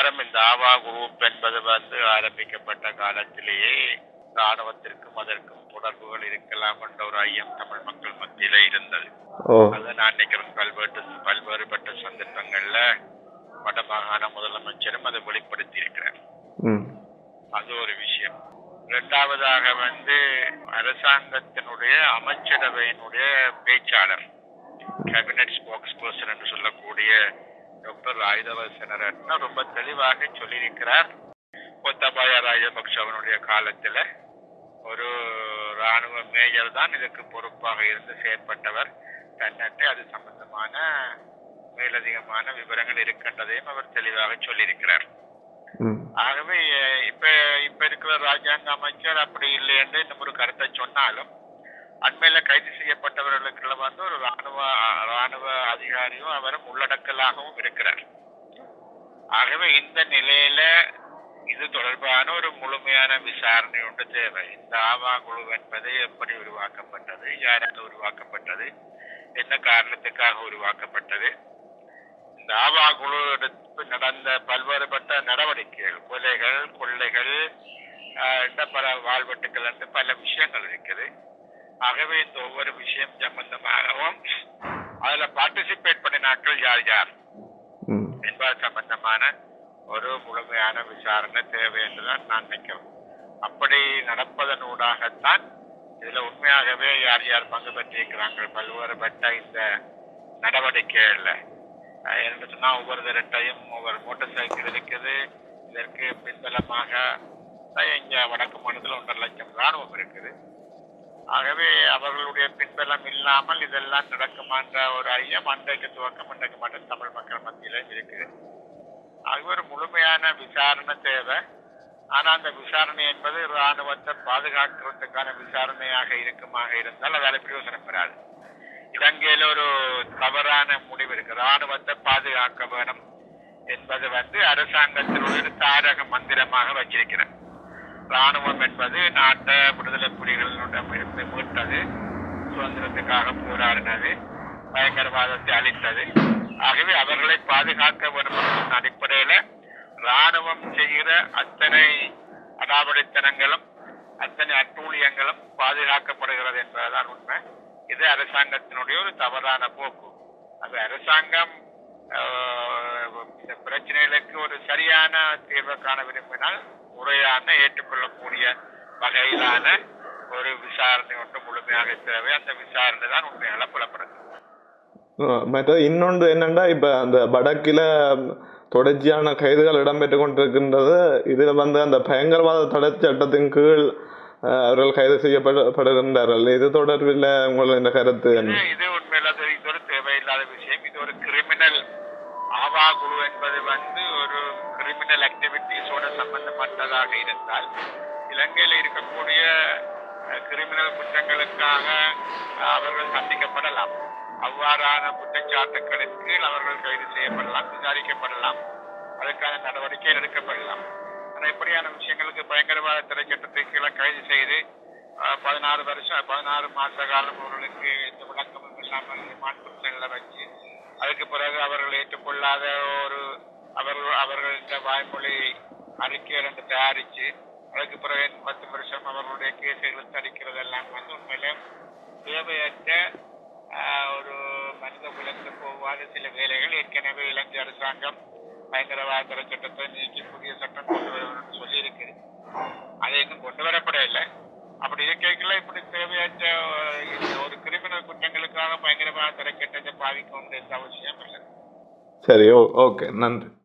பிரகாரம் இந்த ஆவா குரூப் என்பது வந்து ஆரம்பிக்கப்பட்ட காலத்திலேயே ராணுவத்திற்கும் அதற்கும் தொடர்புகள் இருக்கலாம் என்ற ஒரு ஐயம் தமிழ் மக்கள் மத்தியில இருந்தது ஓ அதை நான் நினைக்கிறேன் பல்வேறு பல்வேறுபட்ட சந்தர்ப்பங்கள்ல வடமாகாண முதலமைச்சரும் அதை வெளிப்படுத்தி இருக்கிறார் ம் அது ஒரு விஷயம் இரண்டாவதாக வந்து அரசாங்கத்தினுடைய அமைச்சரவையினுடைய பேச்சாளர் கேபினட் ஸ்போக்ஸ் பர்சன் என்று சொல்லக்கூடிய டாக்டர் ராயுதவசனரத்ன ரொம்ப தெளிவாக சொல்லியிருக்கிறார் கோத்தபாய ராஜபக்சவனுடைய காலத்துல ஒரு ராணுவ மேஜர் தான் இதற்கு பொறுப்பாக இருந்து செயற்பட்டவர் தன்னட்டே அது சம்பந்தமான மேலதிகமான விவரங்கள் இருக்கின்றதையும் அவர் தெளிவாக சொல்லியிருக்கிறார் ம் ஆகவே அஹ், இப்ப இப்ப இருக்கிற ராஜாங்க அமைச்சர் அப்படி இல்லை என்று இன்னும் ஒரு கருத்தை சொன்னாலும் அண்மையில கைது செய்யப்பட்டவர்களுக்குள்ள வந்து ஒரு ராணுவ ராணுவ அதிகாரியும் அவரும் உள்ளடக்கலாகவும் இருக்கிறார் ஆகவே இந்த நிலையில இது தொடர்பான ஒரு முழுமையான விசாரணை ஒன்று தேவை இந்த ஆவா குழு என்பது எப்படி உருவாக்கப்பட்டது யாரால் உருவாக்கப்பட்டது என்ன காரணத்துக்காக உருவாக்கப்பட்டது இந்த ஆவா குழு எடுத்து நடந்த பல்வேறுபட்ட நடவடிக்கைகள் கொலைகள் கொள்ளைகள் ஆஹ், இந்த பல வாழ்வெட்டுக்கள் என்று பல விஷயங்கள் இருக்குது ஆகவே இந்த ஒவ்வொரு விஷயம் சம்பந்தமாகவும் அதுல பார்ட்டிசிபேட் பண்ணினாக்கள் யார் யார் ம் என்பது சம்பந்தமான ஒரு முழுமையான விசாரணை தேவை என்றுதான் நான் நினைக்கிறேன் அப்படி நடப்பதனூடாகத்தான் இதுல உண்மையாகவே யார் யார் பங்கு பெற்றிருக்கிறாங்க பல்வேறுபட்ட இந்த நடவடிக்கைகள்ல அஹ், என்று சொன்னா ஒவ்வொரு திரட்டையும் ஒவ்வொரு மோட்டார் சைக்கிள் இருக்குது இதற்கு பின்பலமாக அஹ், இங்க வடக்கு மாநிலத்தில் ஒன்றரை லட்சம் ராணுவம் இருக்குது ஆகவே அவர்களுடைய பின்பலம் இல்லாமல் இதெல்லாம் நடக்குமான்ற ஒரு ஐயம் அன்றைக்கு துவக்கம் இன்றைக்கு மட்டும் தமிழ் மக்கள் மத்தியில இருக்குது ஆகவே ஒரு முழுமையான விசாரணை தேவை ஆனா அந்த விசாரணை என்பது ராணுவத்தை பாதுகாக்கிறதுக்கான விசாரணையாக இருக்குமாக இருந்தால் அதால பிரயோசனம் பெறாது இலங்கையில ஒரு தவறான முடிவு இருக்கு ராணுவத்தை பாதுகாக்க வேணும் என்பது வந்து அரசாங்கத்தினுடைய ஒரு தாரக மந்திரமாக வச்சிருக்கிறேன் ராணுவம் என்பது நாட்டை விடுதலை புலிகளிடம் இருந்து மீட்டது சுதந்திரத்துக்காக போராடினது பயங்கரவாதத்தை அளித்தது ஆகவே அவர்களை பாதுகாக்க வேண்டும் என்ற அடிப்படையில ராணுவம் செய்கிற அத்தனை அடாவடித்தனங்களும் அத்தனை அட்டூழியங்களும் பாதுகாக்கப்படுகிறது என்பதுதான் உண்மை இது அரசாங்கத்தினுடைய ஒரு தவறான போக்கு அது அரசாங்கம் ஆஹ், இந்த பிரச்சனைகளுக்கு ஒரு சரியான தீர்வை காண விரும்பினால் முறையான ஏற்றுக்கொள்ளக்கூடிய வகையிலான ஒரு விசாரணை ஒன்று முழுமையாக தேவை அந்த விசாரணை தான் உண்மையாக புலப்படுது மற்றது இன்னொன்று என்னென்னா இப்போ அந்த வடக்கில் தொடர்ச்சியான கைதுகள் இடம்பெற்று கொண்டிருக்கின்றது இதில் வந்து அந்த பயங்கரவாத தடை சட்டத்தின் கீழ் அஹ், அவர்கள் கைது செய்யப்படுகின்றார்கள் இது தொடர்பில் உங்கள் இந்த கருத்து என்ன இது இது உண்மையில அது இது ஒரு தேவையில்லாத விஷயம் இது ஒரு கிரிமினல் ஆவா குழு என்பது வந்து ஒரு கிரிமினல் ஆக்டிவிட்டிஸோட சம்பந்தப்பட்டதாக இருந்தால் இலங்கையில் இருக்கக்கூடிய கிரிமினல் குற்றங்களுக்காக அஹ், அவர்கள் சந்திக்கப்படலாம் அவ்வாறான குற்றச்சாட்டுகளின் கீழ் அவர்கள் கைது செய்யப்படலாம் விசாரிக்கப்படலாம் அதற்கான நடவடிக்கை எடுக்கப்படலாம் ஆனா இப்படியான விஷயங்களுக்கு பயங்கரவாத தடை சட்டத்தை கீழே கைது செய்து அஹ், பதினாறு வருஷம் பதினாறு மாச காலம் அவர்களுக்கு எந்த விளக்கமும் இல்லாமல் மாற்றுச்சல்ல வச்சு அதுக்கு பிறகு அவர்கள் ஏற்றுக்கொள்ளாத ஒரு அவர்கள் அவர்கள் இந்த வாய்மொழி அறிக்கைகள் என்று தயாரிச்சு அதுக்கு பிறகு பத்து வருஷம் அவர்களுடைய கேஸை இழுத்தடிக்கிறது எல்லாம் வந்து உண்மையிலே தேவையற்ற ஆஹ், ஒரு மனித குலத்து போவாத சில வேலைகள் ஏற்கனவே இலங்கை அரசாங்கம் பயங்கரவாத தடை சட்டத்தை நீக்கி புதிய சட்டம் கொண்டு வரணும்னு சொல்லி இருக்குது அது இன்னும் கொண்டு வரப்படவில்லை அப்படி இருக்கைக்குள்ள இப்படி தேவையற்ற அஹ், இந்த ஒரு கிரிமினல் குற்றங்களுக்காக பயங்கரவாத தடை சட்டத்தை பாதிக்க வேண்டிய அவசியம் இல்லை சரி ஓ ஓகே நன்றி